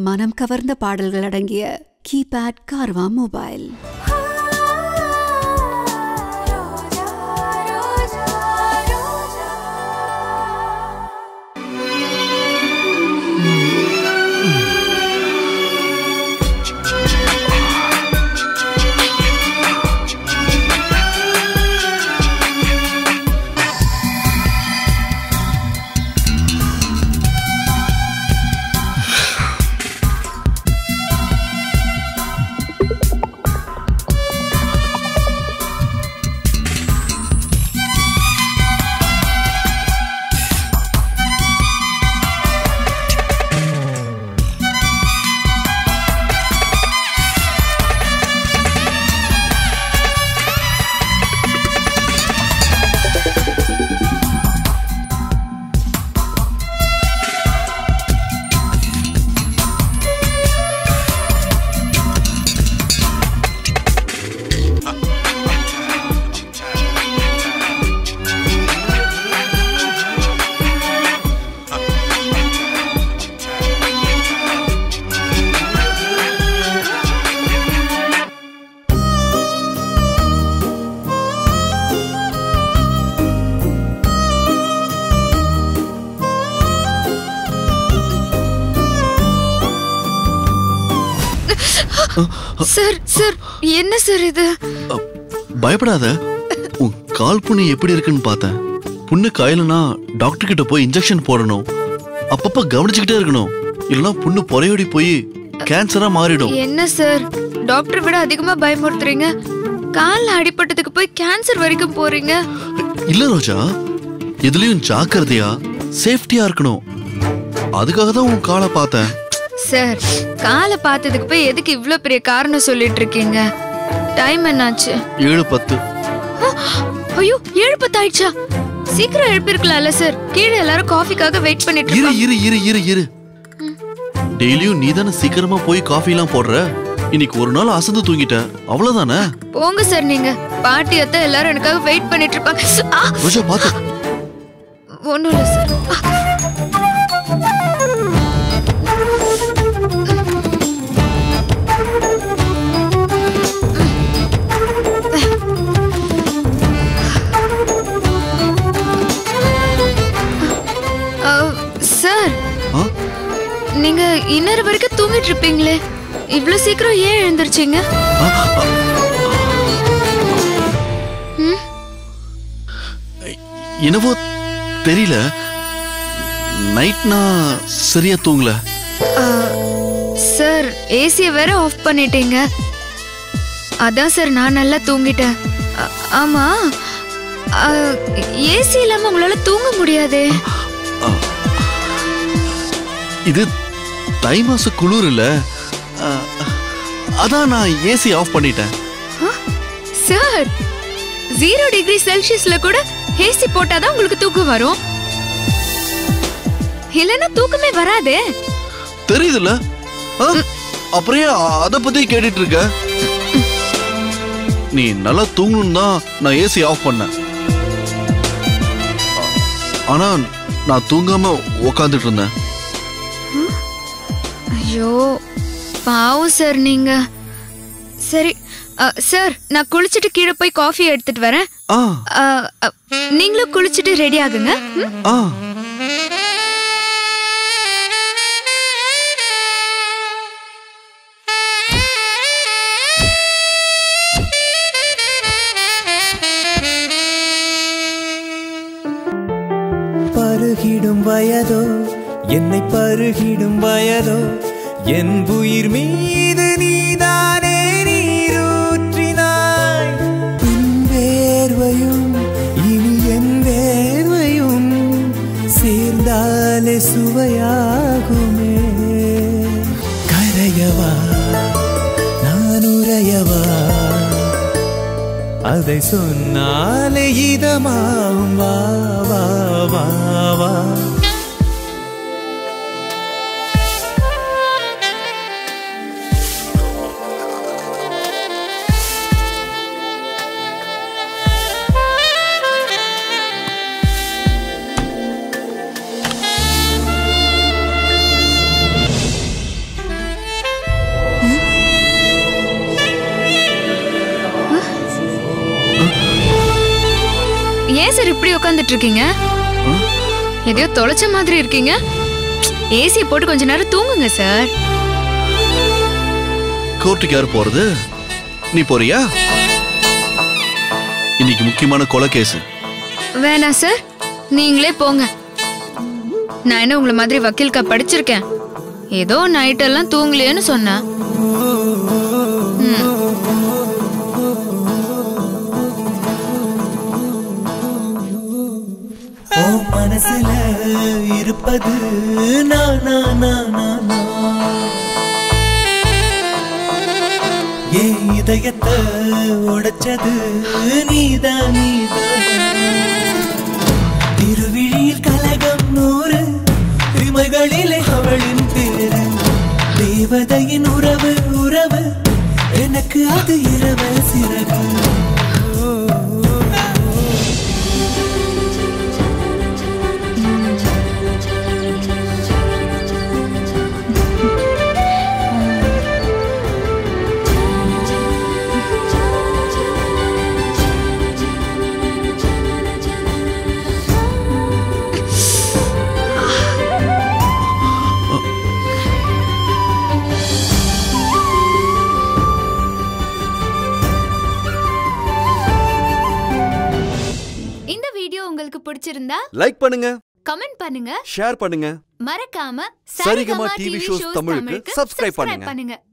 மனம் கவர்ந்த பாடல்கள் அடங்கிய கீபேட் கார்வா மொபைல் சார் சார் என்ன சார் இது பயப்படாத உன் கால் புண்ணு எப்படி இருக்குன்னு பார்த்தேன் புண்ணு காயலனா டாக்டர் கிட்ட போய் இன்ஜெக்ஷன் போடணும் அப்பப்ப கவனிச்சுக்கிட்டே இருக்கணும் இல்லைன்னா புண்ணு பொறையோடி போய் கேன்சரா மாறிடும் என்ன சார் டாக்டர் விட அதிகமா பயமுறுத்துறீங்க கால்ல அடிபட்டதுக்கு போய் கேன்சர் வரைக்கும் போறீங்க இல்ல ரோஜா இதுலயும் ஜாக்கிரதையா சேஃப்டியா இருக்கணும் அதுக்காக தான் உன் காலை பார்த்தேன் சார் காலை பார்த்ததுக்கு போய் எதுக்கு இவ்ளோ பெரிய காரணம் சொல்லிட்டு இருக்கீங்க டைம் என்னாச்சு ஏழு பத்து ஆ, ஐயோ ஏழு பத்து ஆயிடுச்சா சீக்கிரம் எழுப்பிருக்கலாம்ல சார் கீழே எல்லாரும் காஃபிக்காக வெயிட் பண்ணிட்டு இரு இருக்காங்க இரு இரு இரு இரு டெய்லியும் நீ தானே சீக்கிரமா போய் காஃபி எல்லாம் போடுற இன்னைக்கு ஒரு நாள் அசந்து தூங்கிட்ட அவ்வளவுதானே போங்க சார் நீங்க பாட்டி அத்தை எல்லாரும் எனக்காக வெயிட் பண்ணிட்டு இருப்பாங்க ஆ, ரோஜா பாத்து ஒண்ணும் இல்ல சார் ஆ. ஆ, சார் ஆ? நீங்க இன்னொரு வரைக்கும் தூங்கிட்டு இருப்பீங்களே இவ்ளோ சீக்கிரம் ஏன் எழுந்திருச்சீங்க ஆ, ஆ. ம்? என்னவோ தெரியல நைட் நான் சரியா தூங்கல ஆ, சார் ஏசிய வேற ஆஃப் பண்ணிட்டீங்க அதான் சார் நான் நல்லா தூங்கிட்டேன் ஆ- ஆமா ஏசி இல்லாம உங்களால தூங்க முடியாதே இது தை மாச குளிர் இல்ல ஆ, அதான் நான் ஏசி ஆஃப் பண்ணிட்டேன் ஆ, சார் ஜீரோ டிகிரி செல்சியஸ்ல கூட ஏசி போட்டாதான் உங்களுக்கு தூக்கம் வரும் இல்லைன்னா தூக்கமே வராதே தெரியுதுல்ல ஆ? அப்புறம் ஏன் அத பத்தி கேட்டுட்டு இருக்க நீ நல்லா தூங்கணும் தான் நான் ஏசி ஆஃப் பண்ணேன் ஆனா நான் தூங்காம உக்காந்துட்டு இருந்தேன் ஐயோ பாவம் சார் நீங்க சரி அ, சார் நான் குளிச்சுட்டு கீழே போய் காஃபி எடுத்துட்டு வரேன் ஆ அ, அ, நீங்களும் குளிச்சுட்டு ரெடி ஆகுங்க ம்? ஆ பருகிடும் வயதோ என்னை பருகிடும் வயதோ என் உயிர் மீது நீதானே நீரூற்றினாய் உன் வேர்வையும் இனி என் வேர்வையும் சேர்ந்தாலே சுவையாகுமே கரையவா நான் உரையவா அதை சொன்னாலே இதமாகும் வா வா வா வா ஏன் சார் இப்படி உட்காந்துட்டு இருக்கீங்க எதையோ தொலைச்ச மாதிரி இருக்கீங்க ஏசி போட்டு கொஞ்ச நேரம் தூங்குங்க சார் கோர்ட்டுக்கு யார் போறது நீ போறியா இன்னைக்கு முக்கியமான கொலை கேஸ் வேணாம் சார் நீங்களே போங்க நான் என்ன உங்களை மாதிரி வக்கீல்கா படிச்சிருக்கேன் ஏதோ நைட்டெல்லாம் தூங்கலையேன்னு சொன்னேன் ம் ஓ மனசுல இருப்பது நான் நான் நான் நான் நான். என் இதயத்தை உடைச்சது நீதான் நீதான் திருவிழியில் கலகம் நூறு இமைகளிலே அவளின் பேரு தேவதையின் உறவு உறவு எனக்கு அது இரவு சிறகு இந்த வீடியோ உங்களுக்கு பிடிச்சிருந்தா லைக் பண்ணுங்க கமெண்ட் பண்ணுங்க ஷேர் பண்ணுங்க மறக்காம சரிகமா டிவி ஷோஸ் தமிழுக்கு subscribe பண்ணுங்க. பண்ணுங்க